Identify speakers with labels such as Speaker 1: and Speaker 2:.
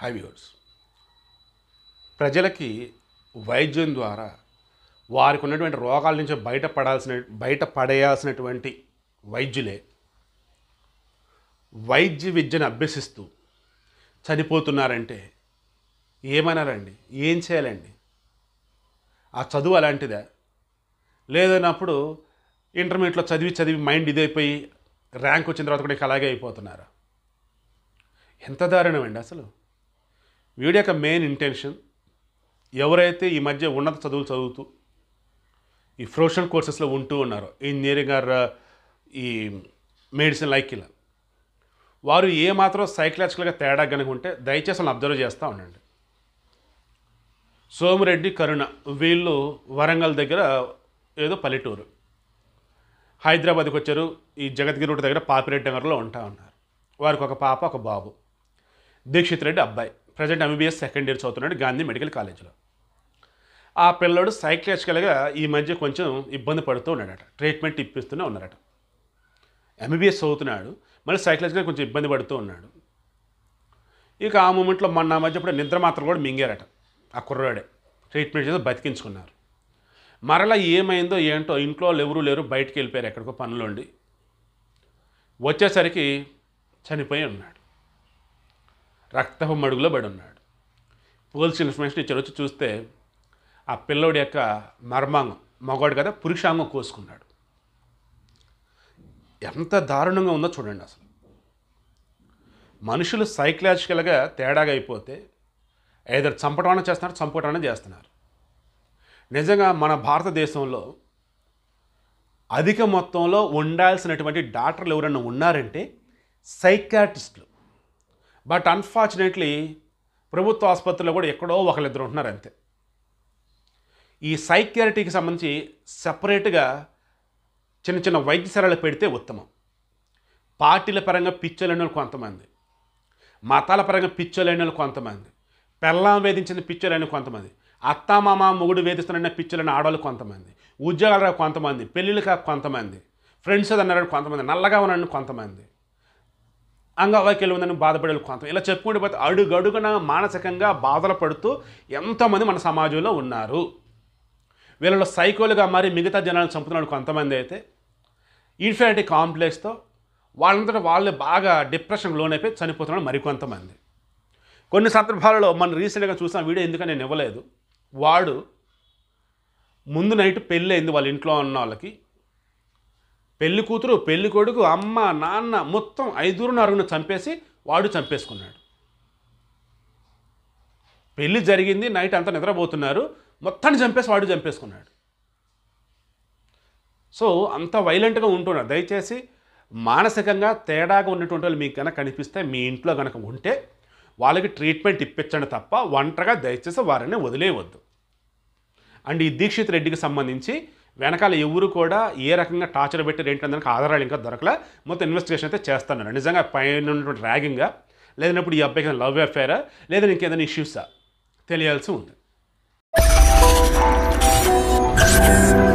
Speaker 1: high viewers ప్రజలకి వైద్యం ద్వారా వారికి ఉన్నటువంటి రోగాల నుంచి బయటపడాల్సిన బయటపడేయాల్సినటువంటి వైద్యులే వైద్య విద్యను అభ్యసిస్తూ చనిపోతున్నారంటే ఏమనాలండి ఏం చేయాలండి ఆ చదువు అలాంటిదా లేదన్నప్పుడు ఇంటర్మీడియట్లో చదివి చదివి మైండ్ ఇదైపోయి ర్యాంక్ వచ్చిన తర్వాత కూడా ఇక అలాగే అయిపోతున్నారా ఎంత దారుణం అండి అసలు వీడి యొక్క మెయిన్ ఇంటెన్షన్ ఎవరైతే ఈ మధ్య ఉన్నత చదువులు చదువుతూ ఈ ప్రొఫెషనల్ కోర్సెస్లో ఉంటూ ఉన్నారో ఇంజనీరింగ్ ఆర్ ఈ మెడిసిన్ లైక్ ఇలా వారు ఏమాత్రం సైకలాజికల్గా తేడా కనుక ఉంటే దయచేసి వాళ్ళని అబ్జర్వ్ చేస్తూ ఉండండి సోమిరెడ్డి కరుణ వీళ్ళు వరంగల్ దగ్గర ఏదో పల్లెటూరు హైదరాబాద్కి వచ్చారు ఈ జగద్గిరి రోడ్డు దగ్గర పాపిరెడ్డి నగర్లో ఉంటా ఉన్నారు వారికి ఒక పాప ఒక బాబు దీక్షిత్ రెడ్డి అబ్బాయి ప్రజెంట్ ఎంబీబీఎస్ సెకండ్ ఇయర్ చదువుతున్నాడు గాంధీ మెడికల్ కాలేజీలో ఆ పిల్లోడు సైకలాజికల్గా ఈ మధ్య కొంచెం ఇబ్బంది పడుతూ ఉన్నాడట ట్రీట్మెంట్ ఇప్పిస్తూనే ఉన్నారట ఎంబీబీఎస్ చదువుతున్నాడు మళ్ళీ సైకలాజికల్గా కొంచెం ఇబ్బంది పడుతూ ఉన్నాడు ఇక ఆ మూమెంట్లో మొన్న మధ్య ఇప్పుడు నిద్ర మాత్రం కూడా మింగారట ఆ కుర్రాడే ట్రీట్మెంట్ చేసి బతికించుకున్నారు మరలా ఏమైందో ఏంటో ఇంట్లో వాళ్ళు ఎవరు లేరు బయటికి వెళ్ళిపోయారు ఎక్కడికో పనులోండి వచ్చేసరికి చనిపోయి ఉన్నాడు రక్తపు మడుగులో పడి ఉన్నాడు పోలీస్ ఇన్ఫర్మేషన్ ఇచ్చారు వచ్చి చూస్తే ఆ పిల్లోడి యొక్క మర్మాంగం మగవాడు కదా పురుషాంగం కోసుకున్నాడు ఎంత దారుణంగా ఉందో చూడండి అసలు మనుషులు సైకలాజికల్గా తేడాగా అయిపోతే ఏదో చంపటం చేస్తున్నారు చంపటం చేస్తున్నారు నిజంగా మన భారతదేశంలో అధిక మొత్తంలో ఉండాల్సినటువంటి డాక్టర్లు ఎవరైనా ఉన్నారంటే సైకాటిస్టులు బట్ అన్ఫార్చునేట్లీ ప్రభుత్వ ఆసుపత్రిలో కూడా ఎక్కడో ఒకరిద్దరు ఉంటున్నారు అంతే ఈ సైకారిటీకి సంబంధించి సపరేట్గా చిన్న చిన్న వైద్యశాలలు పెడితే ఉత్తమం పార్టీల పరంగా పిచ్చోలేని వాళ్ళు కొంతమంది మతాల పరంగా పిచ్చోలేని వాళ్ళు కొంతమంది పెళ్ళాం వేధించిన పిచ్చోలేని కొంతమంది అత్తామామ మొగుడు వేధిస్తున్న పిచ్చోలేని ఆడవాళ్ళు కొంతమంది ఉద్యోగాలు రాక కొంతమంది పెళ్ళిళ్ళు కాక కొంతమంది ఫ్రెండ్స్ అన్నారని కొంతమంది నల్లగా ఉన్నారని కొంతమంది అంగవైకల్యం ఉందని బాధపడే వాళ్ళు కొంత ఇలా చెప్పుకుంటూ పోతే అడుగడుగున మానసికంగా బాధలు పడుతూ ఎంతోమంది మన సమాజంలో ఉన్నారు వీళ్ళలో సైకోలుగా మారి మిగతా జనాలను చంపుతున్నాడు కొంతమంది అయితే ఇన్ఫినిటీ కాంప్లెక్స్తో వాళ్ళంతటా వాళ్ళు బాగా డిప్రెషన్ లోనైపోయి చనిపోతున్నాడు మరికొంతమంది కొన్ని సందర్భాలలో మనం రీసెంట్గా చూసిన వీడియో ఎందుకని నేను ఇవ్వలేదు వాడు ముందు నైట్ పెళ్ళి అయింది వాళ్ళ ఇంట్లో ఉన్న వాళ్ళకి పెళ్లి కూతురు పెళ్లి కొడుకు అమ్మ నాన్న మొత్తం ఐదుగురు నరుగును చంపేసి వాడు చంపేసుకున్నాడు పెళ్లి జరిగింది నైట్ అంతా నిద్రపోతున్నారు మొత్తాన్ని చంపేసి వాడు చంపేసుకున్నాడు సో అంత వైలెంట్గా ఉంటున్నారు దయచేసి మానసికంగా తేడాగా ఉన్నటువంటి వాళ్ళు మీకు కనుక కనిపిస్తే మీ ఇంట్లో కనుక ఉంటే వాళ్ళకి ట్రీట్మెంట్ ఇప్పించండి తప్ప ఒంటరిగా దయచేసి వారిని వదిలేయవద్దు అండ్ ఈ దీక్షిత్ రెడ్డికి సంబంధించి వెనకాల ఎవరు కూడా ఏ రకంగా టార్చర్ పెట్టి ఏంటంటే ఆధారాలు ఇంకా దొరకలే మొత్తం ఇన్వెస్టిగేషన్ అయితే చేస్తున్నారు నిజంగా పైన ఉన్నటువంటి ర్యాగింగా లేదన్నప్పుడు ఈ అబ్బాయికి లవ్ అఫేరా లేదా ఇంకేదైనా ఇష్యూసా తెలియాల్సి ఉంది